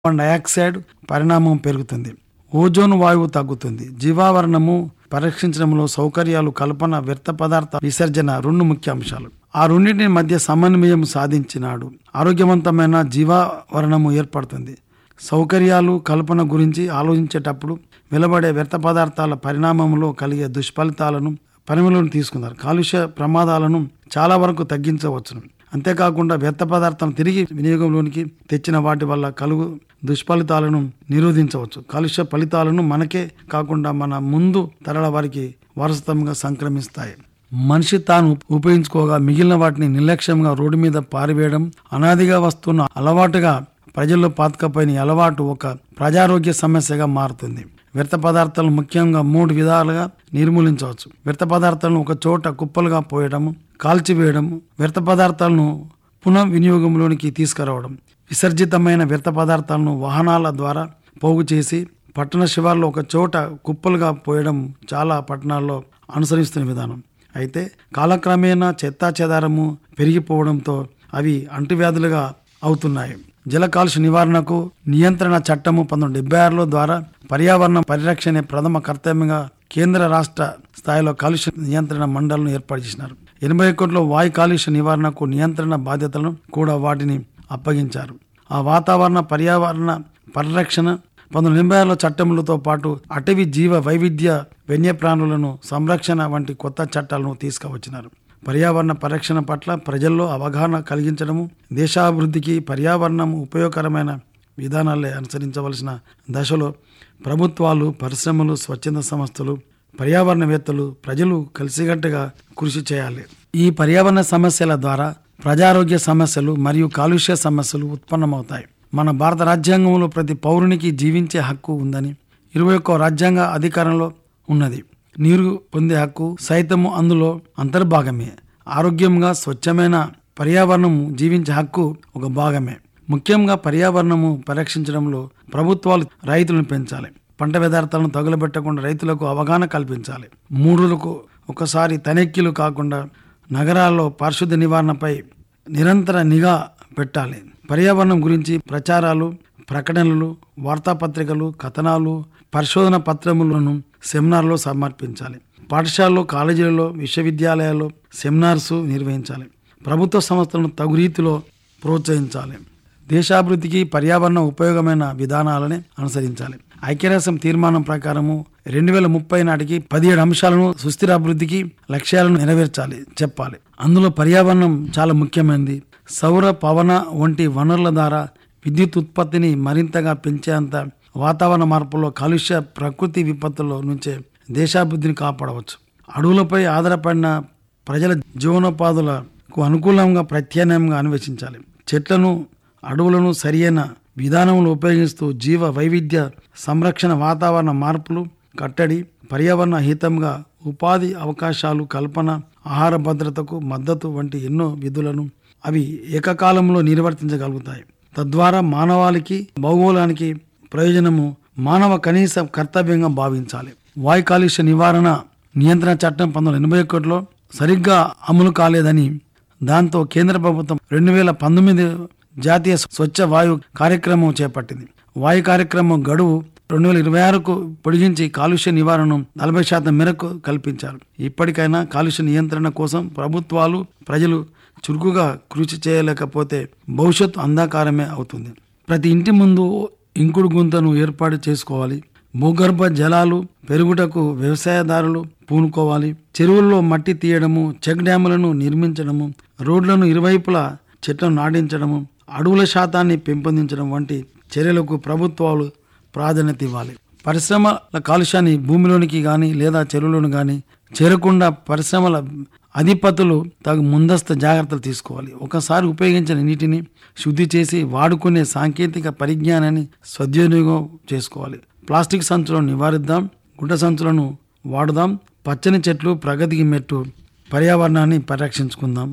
carbon dioxide పరిణామం పెరుగుతుంది ozone వాయువు తగ్గుతుంది జీవావరణము పరీక్షించడంలో సౌకర్యాలు కల్పన వ్యర్థ పదార్థ విసర్జన రెండు ముఖ్య అంశాలు ఆ రెండింటి మధ్య సమన్వయం సాధించినాడు ఆరోగ్యవంతమైన జీవావరణము ఏర్పడుతుంది సౌకర్యాలు కల్పన గురించి ఆలోచించేటప్పుడు వెలువడే వ్యర్థ పదార్థాల పరిణామంలో కలిగే దుష్ఫలితాలను పరిగణలోకి తీసుకున్నారు కాలుష్య ప్రమాదాలను చాలా వరకు తగ్గించవచ్చును అంతేకాకుండా వ్యర్థ పదార్థాలను తిరిగి వినియోగంలోనికి తెచ్చిన వాటి వల్ల కలుగు దుష్ఫలితాలను నిరోధించవచ్చు కాలుష్య ఫలితాలను మనకే కాకుండా మన ముందు తరాల వారికి వారసత్వంగా సంక్రమిస్తాయి మనిషి తాను ఉపయోగించుకోగా మిగిలిన వాటిని నిర్లక్ష్యంగా రోడ్డు మీద పారివేయడం అనాదిగా వస్తున్న అలవాటుగా ప్రజల్లో పాతకపోయిన ఈ అలవాటు ఒక ప్రజారోగ్య సమస్యగా మారుతుంది వ్యర్థ పదార్థాలను ముఖ్యంగా మూడు విధాలుగా నిర్మూలించవచ్చు వ్యర్థ పదార్థాలను ఒక చోట కుప్పలుగా పోయడము కాల్చివేయడము వ్యర్థ పదార్థాలను పునః వినియోగంలోనికి తీసుకురావడం విసర్జితమైన వ్యర్థ పదార్థాలను వాహనాల ద్వారా పోగు చేసి పట్టణ శివార్లో ఒక చోట కుప్పలుగా పోయడం చాలా పట్టణాల్లో అనుసరిస్తున్న విధానం అయితే కాలక్రమేణా చెత్తా చెదారము పెరిగిపోవడంతో అవి అంటువ్యాధులుగా అవుతున్నాయి జల కాలుష్య నివారణకు నియంత్రణ చట్టము పంతొమ్మిది డెబ్బై ఆరులో ద్వారా పర్యావరణ పరిరక్షణ ప్రథమ కర్తవ్యంగా కేంద్ర రాష్ట్ర స్థాయిలో కాలుష్య నియంత్రణ మండలను ఏర్పాటు చేసినారు ఎనభై ఒకటిలో వాయు కాలుష్య నివారణకు నియంత్రణ బాధ్యతలను కూడా వాటిని అప్పగించారు ఆ వాతావరణ పర్యావరణ పరిరక్షణ పంతొమ్మిది ఎనభై ఆరులో చట్టములతో పాటు అటవీ జీవ వైవిధ్య వన్యప్రాణులను సంరక్షణ వంటి కొత్త చట్టాలను తీసుకువచ్చినారు పర్యావరణ పరిరక్షణ పట్ల ప్రజల్లో అవగాహన కలిగించడము దేశాభివృద్ధికి పర్యావరణం ఉపయోగకరమైన విధానాలే అనుసరించవలసిన దశలో ప్రభుత్వాలు పరిశ్రమలు స్వచ్ఛంద సంస్థలు పర్యావరణవేత్తలు ప్రజలు కలిసికట్టుగా కృషి చేయాలి ఈ పర్యావరణ సమస్యల ద్వారా ప్రజారోగ్య సమస్యలు మరియు కాలుష్య సమస్యలు ఉత్పన్నమవుతాయి మన భారత రాజ్యాంగంలో ప్రతి పౌరునికి జీవించే హక్కు ఉందని ఇరవై ఒక్క రాజ్యాంగ అధికారంలో ఉన్నది నీరు పొందే హక్కు సైతము అందులో అంతర్భాగమే ఆరోగ్యంగా స్వచ్ఛమైన పర్యావరణం జీవించే హక్కు ఒక భాగమే ముఖ్యంగా పర్యావరణము పరిరక్షించడంలో ప్రభుత్వాలు రైతులను పెంచాలి పంట వ్యర్థాలను తగులబెట్టకుండా రైతులకు అవగాహన కల్పించాలి మూడులకు ఒకసారి తనిఖీలు కాకుండా నగరాల్లో పారిశుద్ధ్య నివారణపై నిరంతర నిఘా పెట్టాలి పర్యావరణం గురించి ప్రచారాలు ప్రకటనలు వార్తాపత్రికలు కథనాలు పరిశోధన పత్రములను సెమినార్లో సమర్పించాలి పాఠశాలలో కాలేజీలలో విశ్వవిద్యాలయాల్లో సెమినార్స్ నిర్వహించాలి ప్రభుత్వ సంస్థలను తగు రీతిలో ప్రోత్సహించాలి దేశాభివృద్ధికి పర్యావరణ ఉపయోగమైన విధానాలని అనుసరించాలి ఐక్యరాజ్యం తీర్మానం ప్రకారము రెండు వేల ముప్పై నాటికి పదిహేడు అంశాలను సుస్థిర అభివృద్ధికి లక్ష్యాలను నెరవేర్చాలి చెప్పాలి అందులో పర్యావరణం చాలా ముఖ్యమైనది సౌర పవన వంటి వనరుల ద్వారా విద్యుత్ ఉత్పత్తిని మరింతగా పెంచేంత వాతావరణ మార్పులో కాలుష్య ప్రకృతి విపత్తుల నుంచే దేశాభివృద్ధిని కాపాడవచ్చు అడవులపై ఆధారపడిన ప్రజల జీవనోపాధులకు అనుకూలంగా ప్రత్యామ్నాయంగా అన్వేషించాలి చెట్లను అడవులను సరియైన విధానంలో ఉపయోగిస్తూ జీవ వైవిధ్య సంరక్షణ వాతావరణ మార్పులు కట్టడి పర్యావరణ హితంగా ఉపాధి అవకాశాలు కల్పన ఆహార భద్రతకు మద్దతు వంటి ఎన్నో విధులను అవి ఏకకాలంలో నిర్వర్తించగలుగుతాయి తద్వారా మానవాళికి భౌగోళానికి ప్రయోజనము మానవ కనీస కర్తవ్యంగా భావించాలి వాయు కాలుష్య నివారణ నియంత్రణ చట్టం పంతొమ్మిది ఎనభై ఒకటిలో సరిగ్గా అమలు కాలేదని దాంతో కేంద్ర ప్రభుత్వం రెండు వేల పంతొమ్మిది జాతీయ స్వచ్ఛ వాయు కార్యక్రమం చేపట్టింది వాయు కార్యక్రమం గడువు రెండు వేల ఇరవై ఆరుకు పొడిగించి కాలుష్య నివారణను నలభై శాతం మేరకు కల్పించారు ఇప్పటికైనా కాలుష్య నియంత్రణ కోసం ప్రభుత్వాలు ప్రజలు చురుకుగా కృషి చేయలేకపోతే భవిష్యత్తు అంధకారమే అవుతుంది ప్రతి ఇంటి ముందు ఇంకుడు గుంతను ఏర్పాటు చేసుకోవాలి భూగర్భ జలాలు పెరుగుటకు వ్యవసాయదారులు పూనుకోవాలి చెరువుల్లో మట్టి తీయడము చెక్ డ్యాములను నిర్మించడము రోడ్లను ఇరువైపులా చెట్లను నాటించడము అడవుల శాతాన్ని పెంపొందించడం వంటి చర్యలకు ప్రభుత్వాలు ప్రాధాన్యత ఇవ్వాలి పరిశ్రమల కాలుష్యాన్ని భూమిలోనికి కానీ లేదా చెరువులను కానీ చేరకుండా పరిశ్రమల అధిపతులు తగు ముందస్తు జాగ్రత్తలు తీసుకోవాలి ఒకసారి ఉపయోగించిన నీటిని శుద్ధి చేసి వాడుకునే సాంకేతిక పరిజ్ఞానాన్ని సద్వినియోగం చేసుకోవాలి ప్లాస్టిక్ సంచులను నివారిద్దాం గుడ్డ సంచులను వాడుదాం పచ్చని చెట్లు ప్రగతికి మెట్టు పర్యావరణాన్ని పరిరక్షించుకుందాం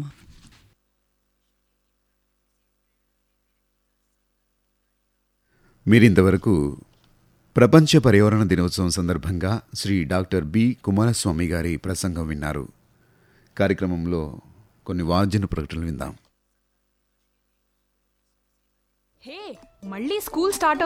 మీరింతవరకు ప్రపంచ పర్యావరణ దినోత్సవం సందర్భంగా శ్రీ డాక్టర్ బి కుమారస్వామి గారి ప్రసంగం విన్నారు కార్యక్రమంలో కొన్ని వాద్యన ప్రకటనలు విందాం హే మళ్ళీ స్కూల్ స్టార్ట్